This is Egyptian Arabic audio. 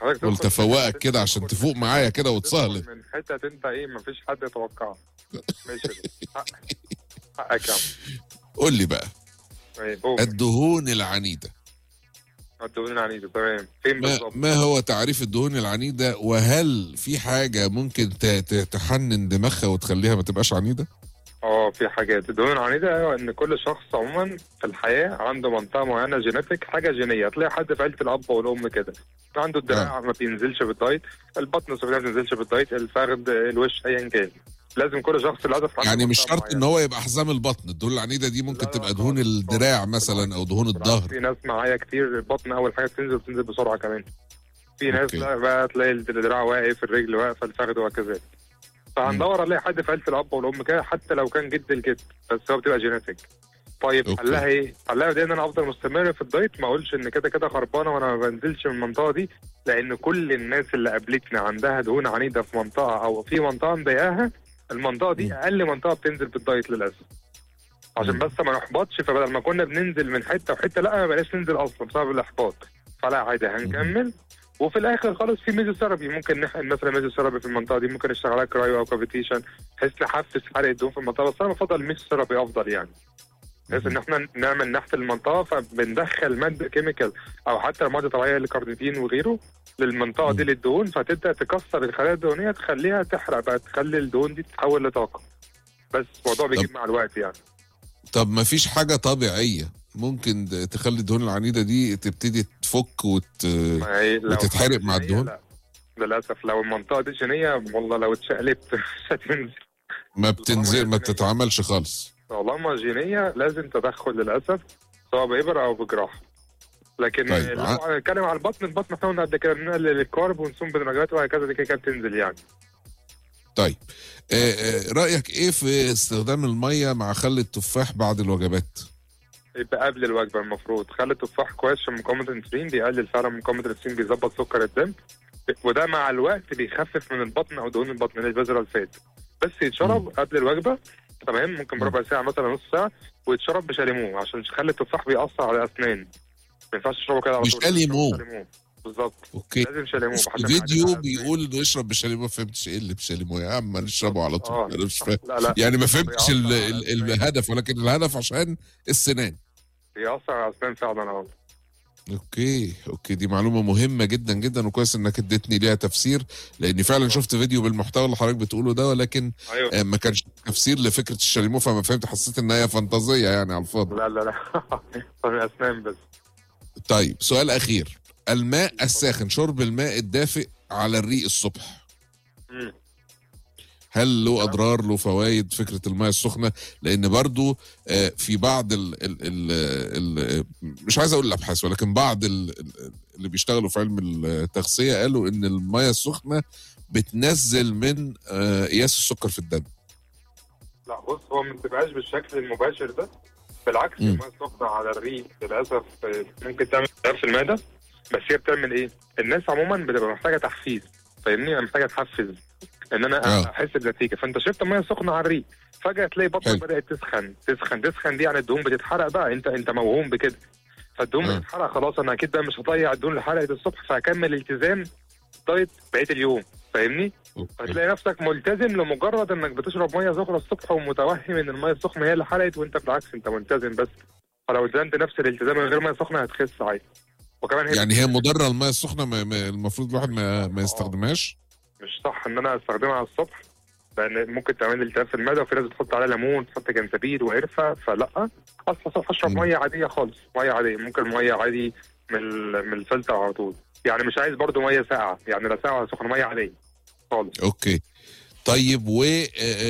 حضرتك قلت تدخل في افوقك حتة- كده عشان تفوق معايا كده وتسهل تدخل من حتة انت ايه مفيش حد يتوقعها ماشي حقك حقك يا عم قول لي بقى طيب، قول. الدهون العنيده الدهون العنيدة تمام فين ما, بالظبط؟ ما هو تعريف الدهون العنيده وهل في حاجه ممكن ت- ت- تحنن دماغها وتخليها ما تبقاش عنيده اه في حاجات الدهون العنيدة ايوه ان كل شخص عموما في الحياة عنده منطقة معينة جينيتك حاجة جينية تلاقي حد في عيلة الأب والأم كده عنده الدراع ما بينزلش بالدايت البطن السفلية ما بينزلش بالدايت الفخذ الوش أيا كان لازم كل شخص للأسف عنده يعني مش منطقة شرط ان معينة. هو يبقى حزام البطن الدهون العنيده دي ممكن لا، لا، تبقى خالص، دهون خالص، الدراع خالص. مثلا او دهون الظهر في ناس معايا كتير البطن أول حاجة بتنزل بتنزل بسرعة كمان في ناس أوكي. لا بقى تلاقي الدراع واقف الرجل واقفة الفخذ وهكذا فهندور عليه حد في عيلة الأب والأم كده حتى لو كان جد الجد بس هو بتبقى جينيتك طيب أوكي. حلها ايه؟ حلها دي ان انا افضل مستمر في الدايت ما اقولش ان كده كده خربانه وانا ما بنزلش من المنطقه دي لان كل الناس اللي قابلتني عندها دهون عنيده في منطقه او في منطقه مضايقاها المنطقه دي مم. اقل منطقه بتنزل بالدايت للاسف عشان مم. بس ما نحبطش فبدل ما كنا بننزل من حته وحته لا ما بقاش ننزل اصلا بسبب الاحباط فلا عادي هنكمل وفي الاخر خالص في ميزوثيرابي ممكن نحقن مثلا ميزوثيرابي في المنطقه دي ممكن نشتغل عليها كرايو او كافيتيشن بحيث نحفز حرق الدهون في المنطقه بس انا بفضل الميزوثيرابي افضل يعني بحيث ان احنا نعمل نحت المنطقه فبندخل ماده كيميكال او حتى ماده طبيعيه الكارنيتين وغيره للمنطقه دي مم. للدهون فتبدا تكسر الخلايا الدهنيه تخليها تحرق بقى تخلي الدهون دي تتحول لطاقه بس الموضوع بيجيب مع الوقت يعني طب ما فيش حاجه طبيعيه ممكن د- تخلي الدهون العنيده دي تبتدي تفك وت... ما هي لو بتتحرق مع جينية الدهون؟ لا. للاسف لو المنطقه دي جينيه والله لو اتشقلبت مش هتنزل ما بتنزل ما بتتعملش خالص طالما جينيه لازم تدخل للاسف سواء بإبرة او بجراحه لكن طيب، لو ع- هنتكلم على البطن البطن احنا قلنا قبل كده بنقلل الكارب ونصوم بالوجبات وهكذا دي كده كده بتنزل يعني طيب آه، آه، رايك ايه في استخدام الميه مع خل التفاح بعد الوجبات يبقى قبل الوجبه المفروض خلي التفاح كويس عشان مقاومه الانسولين بيقلل فعلا مقاومه الانسولين بيظبط سكر الدم وده مع الوقت بيخفف من البطن او دهون البطن اللي البذره الفات بس يتشرب مم. قبل الوجبه تمام ممكن بربع ساعه مثلا نص ساعه ويتشرب بشاليمو عشان خلي التفاح بيأثر على الاسنان ما ينفعش تشربه كده على مش طول شاليمو. شاليمو. بالظبط اوكي لازم شاليمو بحاجة فيديو معينة. بيقول انه يشرب بشاليمو ما فهمتش ايه اللي بشاليمو يا عم ما نشربه على اه طول انا مش فاهم لا لا يعني ما فهمتش ال- بيأثر على ال- الأسنان. الهدف ولكن الهدف عشان السنان بيأثر على الاسنان فعلا اه اوكي اوكي دي معلومه مهمه جدا جدا وكويس انك اديتني ليها تفسير لاني فعلا شفت فيديو بالمحتوى اللي حضرتك بتقوله ده ولكن ايوه آه، ما كانش تفسير لفكره الشاليمو فما فهمت حسيت ان هي فانتازيه يعني على الفاضي لا لا لا طب الاسنان بس طيب سؤال اخير الماء الساخن شرب الماء الدافئ على الريق الصبح مم. هل له اضرار له فوائد فكره الماء السخنه لان برضو آه، في بعض ال ال ال ال مش عايز اقول الابحاث ولكن بعض ال ال- اللي بيشتغلوا في علم التغذيه قالوا ان الماء السخنه بتنزل من آه، قياس السكر في الدم لا بص هو ما بتبقاش بالشكل المباشر ده بالعكس مم. الماء السخنة على الريق للأسف آه، ممكن تعمل التهاب في المعدة بس هي بتعمل إيه؟ الناس عموما بتبقى محتاجة تحفيز فاهمني؟ أنا محتاجة تحفز إن أنا آه. أحس بنتيجة فأنت شربت مية سخنة على الريق فجأة تلاقي حلو. بطنك بدأت تسخن تسخن تسخن دي يعني الدهون بتتحرق بقى أنت أنت موهوم بكده فالدهون آه. بتتحرق خلاص أنا أكيد بقى مش هضيع الدهون اللي حرقت الصبح فهكمل التزام دايت بقية اليوم فاهمني؟ أوكي. هتلاقي نفسك ملتزم لمجرد انك بتشرب ميه سخنه الصبح ومتوهم ان الميه السخنه هي اللي حرقت وانت بالعكس انت ملتزم بس فلو التزمت نفس الالتزام من غير ميه سخنه هتخس عادي وكمان هي يعني هي مضره الماء السخنه ما- ما- المفروض الواحد ما, ما يستخدمهاش مش صح ان انا استخدمها على الصبح لان ممكن تعمل لي التهاب في المعده وفي ناس بتحط عليها ليمون تحط جنزبيل وقرفه فلا اصحى الصبح اشرب مم. ميه عاديه خالص ميه عاديه ممكن ميه عادي من ال- من الفلتر على طول يعني مش عايز برضو ميه ساقعه يعني لا ساقعه ولا سخنه ميه عاديه خالص اوكي طيب و آه،